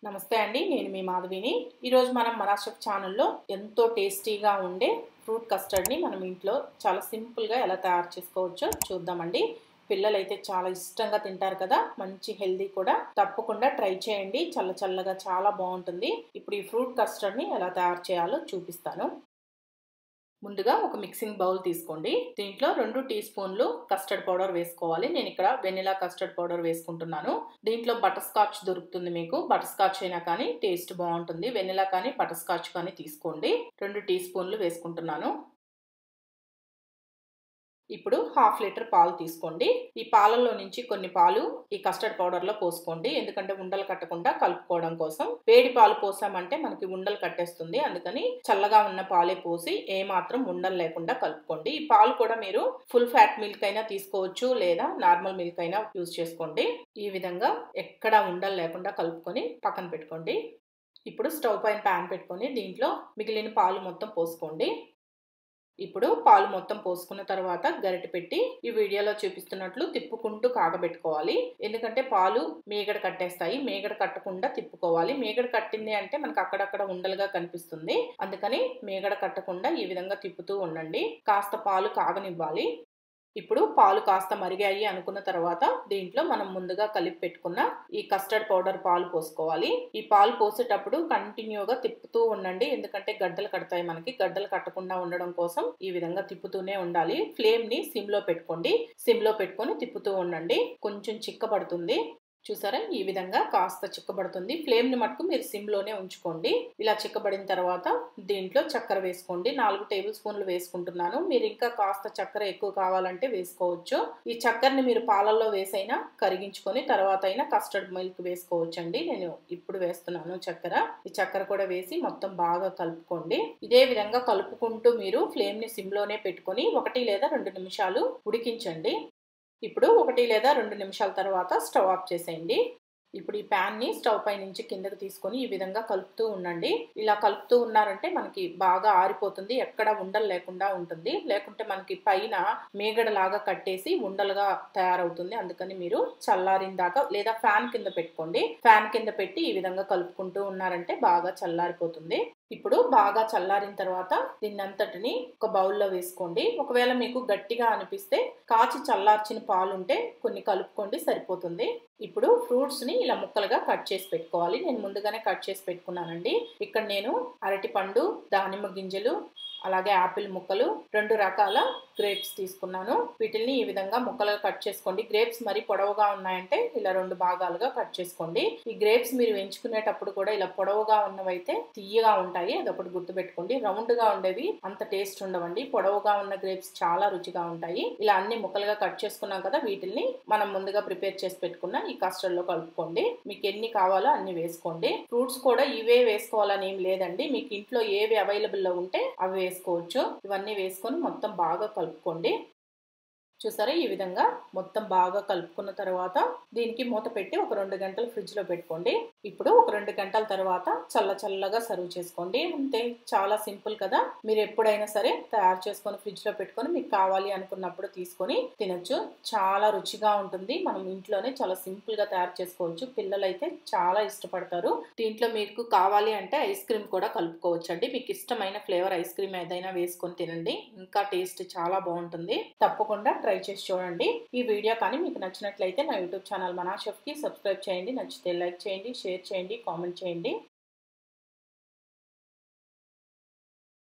నమస్తే అండి నేను మీ మాధవిని ఈరోజు మనం మరాషఫ్ ఛానల్లో ఎంతో టేస్టీగా ఉండే ఫ్రూట్ కస్టర్డ్ని మనం ఇంట్లో చాలా సింపుల్గా ఎలా తయారు చేసుకోవచ్చో చూద్దామండి పిల్లలైతే చాలా ఇష్టంగా తింటారు కదా మంచి హెల్దీ కూడా తప్పకుండా ట్రై చేయండి చల్ల చల్లగా చాలా బాగుంటుంది ఇప్పుడు ఈ ఫ్రూట్ కస్టర్డ్ని ఎలా తయారు చేయాలో చూపిస్తాను ముందుగా ఒక మిక్సింగ్ బౌల్ తీసుకోండి దీంట్లో రెండు టీ స్పూన్లు కస్టర్డ్ పౌడర్ వేసుకోవాలి నేను ఇక్కడ వెనిలా కస్టర్డ్ పౌడర్ వేసుకుంటున్నాను దీంట్లో బటర్ స్కాచ్ దొరుకుతుంది మీకు బటర్ స్కాచ్ అయినా కానీ టేస్ట్ బాగుంటుంది వెనిలా కానీ బటర్ స్కాచ్ కానీ తీసుకోండి రెండు టీ స్పూన్లు వేసుకుంటున్నాను ఇప్పుడు హాఫ్ లీటర్ పాలు తీసుకోండి ఈ పాలల్లో నుంచి కొన్ని పాలు ఈ కస్టర్డ్ పౌడర్లో పోసుకోండి ఎందుకంటే ఉండలు కట్టకుండా కలుపుకోవడం కోసం వేడి పాలు పోసామంటే మనకి ఉండలు కట్టేస్తుంది అందుకని చల్లగా ఉన్న పాలే పోసి ఏ మాత్రం ఉండలు లేకుండా కలుపుకోండి ఈ పాలు కూడా మీరు ఫుల్ ఫ్యాట్ మిల్క్ అయినా తీసుకోవచ్చు లేదా నార్మల్ మిల్క్ అయినా యూజ్ చేసుకోండి ఈ విధంగా ఎక్కడ ఉండలు లేకుండా కలుపుకొని పక్కన పెట్టుకోండి ఇప్పుడు స్టవ్ పైన ప్యాన్ పెట్టుకొని దీంట్లో మిగిలిన పాలు మొత్తం పోసుకోండి ఇప్పుడు పాలు మొత్తం పోసుకున్న తర్వాత గరిటె పెట్టి ఈ వీడియోలో చూపిస్తున్నట్లు తిప్పుకుంటూ కాగబెట్టుకోవాలి ఎందుకంటే పాలు మేగడ కట్టేస్తాయి మేగడ కట్టకుండా తిప్పుకోవాలి మేగడ కట్టింది అంటే మనకు అక్కడక్కడ ఉండలుగా కనిపిస్తుంది అందుకని మేగడ కట్టకుండా ఈ విధంగా తిప్పుతూ ఉండండి కాస్త పాలు కాగనివ్వాలి ఇప్పుడు పాలు కాస్త మరిగాయి అనుకున్న తర్వాత దీంట్లో మనం ముందుగా కలిపి పెట్టుకున్న ఈ కస్టర్డ్ పౌడర్ పాలు పోసుకోవాలి ఈ పాలు పోసేటప్పుడు కంటిన్యూగా తిప్పుతూ ఉండండి ఎందుకంటే గడ్డలు కడతాయి మనకి గడ్డలు కట్టకుండా ఉండడం కోసం ఈ విధంగా తిప్పుతూనే ఉండాలి ఫ్లేమ్ ని సిమ్ లో పెట్టుకోండి సిమ్ లో పెట్టుకొని తిప్పుతూ ఉండండి కొంచెం చిక్కబడుతుంది చూసారా ఈ విధంగా కాస్త చిక్కబడుతుంది ఫ్లేమ్ని మటుకు మీరు సిమ్లోనే ఉంచుకోండి ఇలా చిక్కబడిన తర్వాత దీంట్లో చక్కెర వేసుకోండి నాలుగు టేబుల్ స్పూన్లు వేసుకుంటున్నాను మీరు ఇంకా కాస్త చక్కెర ఎక్కువ కావాలంటే వేసుకోవచ్చు ఈ చక్కెరని మీరు పాలల్లో వేసైనా కరిగించుకొని తర్వాత అయినా కస్టర్డ్ మిల్క్ వేసుకోవచ్చండి నేను ఇప్పుడు వేస్తున్నాను చక్కెర ఈ చక్కెర కూడా వేసి మొత్తం బాగా కలుపుకోండి ఇదే విధంగా కలుపుకుంటూ మీరు ఫ్లేమ్ని సిమ్లోనే పెట్టుకొని ఒకటి లేదా రెండు నిమిషాలు ఉడికించండి ఇప్పుడు ఒకటి లేదా రెండు నిమిషాల తర్వాత స్టవ్ ఆఫ్ చేసేయండి ఇప్పుడు ఈ ప్యాన్ని స్టవ్ పై నుంచి కిందకి తీసుకొని ఈ విధంగా కలుపుతూ ఉండండి ఇలా కలుపుతూ ఉన్నారంటే మనకి బాగా ఆరిపోతుంది ఎక్కడ ఉండలు లేకుండా ఉంటుంది లేకుంటే మనకి పైన మేగడలాగా కట్టేసి ఉండలుగా తయారవుతుంది అందుకని మీరు చల్లారిన దాకా లేదా ఫ్యాన్ కింద పెట్టుకోండి ఫ్యాన్ కింద పెట్టి ఈ విధంగా కలుపుకుంటూ ఉన్నారంటే బాగా చల్లారిపోతుంది ఇప్పుడు బాగా చల్లారిన తర్వాత దీన్నంతటిని ఒక బౌల్లో వేసుకోండి ఒకవేళ మీకు గట్టిగా అనిపిస్తే కాచి చల్లార్చిన పాలు ఉంటే కొన్ని కలుపుకోండి సరిపోతుంది ఇప్పుడు ఫ్రూట్స్ని ఇలా ముక్కలుగా కట్ చేసి పెట్టుకోవాలి నేను ముందుగానే కట్ చేసి పెట్టుకున్నానండి ఇక్కడ నేను అరటి పండు దానిమ్మ గింజలు అలాగే ఆపిల్ ముక్కలు రెండు రకాల గ్రేప్స్ తీసుకున్నాను వీటిని ఈ విధంగా ముక్కలుగా కట్ చేసుకోండి గ్రేప్స్ మరి పొడవుగా ఉన్నాయంటే ఇలా రెండు భాగాలుగా కట్ చేసుకోండి ఈ గ్రేప్స్ మీరు ఎంచుకునేటప్పుడు కూడా ఇలా పొడవుగా ఉన్నవైతే తీయగా ఉంటాయి అదొకటి గుర్తుపెట్టుకోండి రౌండ్ గా ఉండేవి అంత టేస్ట్ ఉండవండి పొడవుగా ఉన్న గ్రేప్స్ చాలా రుచిగా ఉంటాయి ఇలా అన్ని ముక్కలుగా కట్ చేసుకున్నాం కదా వీటిని మనం ముందుగా ప్రిపేర్ చేసి పెట్టుకున్న ఈ కస్టర్డ్ లో కలుపుకోండి మీకు ఎన్ని కావాలో అన్ని వేసుకోండి ఫ్రూట్స్ కూడా ఇవే వేసుకోవాలని ఏం లేదండి మీకు ఇంట్లో ఏవి అవైలబుల్ లో ఉంటే అవి వేసుకోవచ్చు ఇవన్నీ వేసుకొని మొత్తం బాగా కలుపుకోండి చూసారా ఈ విధంగా మొత్తం బాగా కలుపుకున్న తర్వాత దీనికి మూత పెట్టి ఒక రెండు గంటలు ఫ్రిడ్జ్లో పెట్టుకోండి ఇప్పుడు ఒక రెండు గంటల తర్వాత చల్ల చల్లగా సర్వ్ చేసుకోండి అంతే చాలా సింపుల్ కదా మీరు ఎప్పుడైనా సరే తయారు చేసుకొని ఫ్రిడ్జ్లో పెట్టుకొని మీకు కావాలి అనుకున్నప్పుడు తీసుకొని తినొచ్చు చాలా రుచిగా ఉంటుంది మనం ఇంట్లోనే చాలా సింపుల్గా తయారు చేసుకోవచ్చు పిల్లలైతే చాలా ఇష్టపడతారు దీంట్లో మీకు కావాలి అంటే ఐస్ క్రీమ్ కూడా కలుపుకోవచ్చు అండి మీకు ఇష్టమైన ఫ్లేవర్ ఐస్ క్రీమ్ ఏదైనా వేసుకొని తినండి ఇంకా టేస్ట్ చాలా బాగుంటుంది తప్పకుండా ట్రై చేసి చూడండి ఈ వీడియో కానీ మీకు నచ్చినట్లయితే నా యూట్యూబ్ ఛానల్ మనా షెఫ్కి సబ్స్క్రైబ్ చేయండి నచ్చితే లైక్ చేయండి షేర్ చేయండి కామెంట్ చేయండి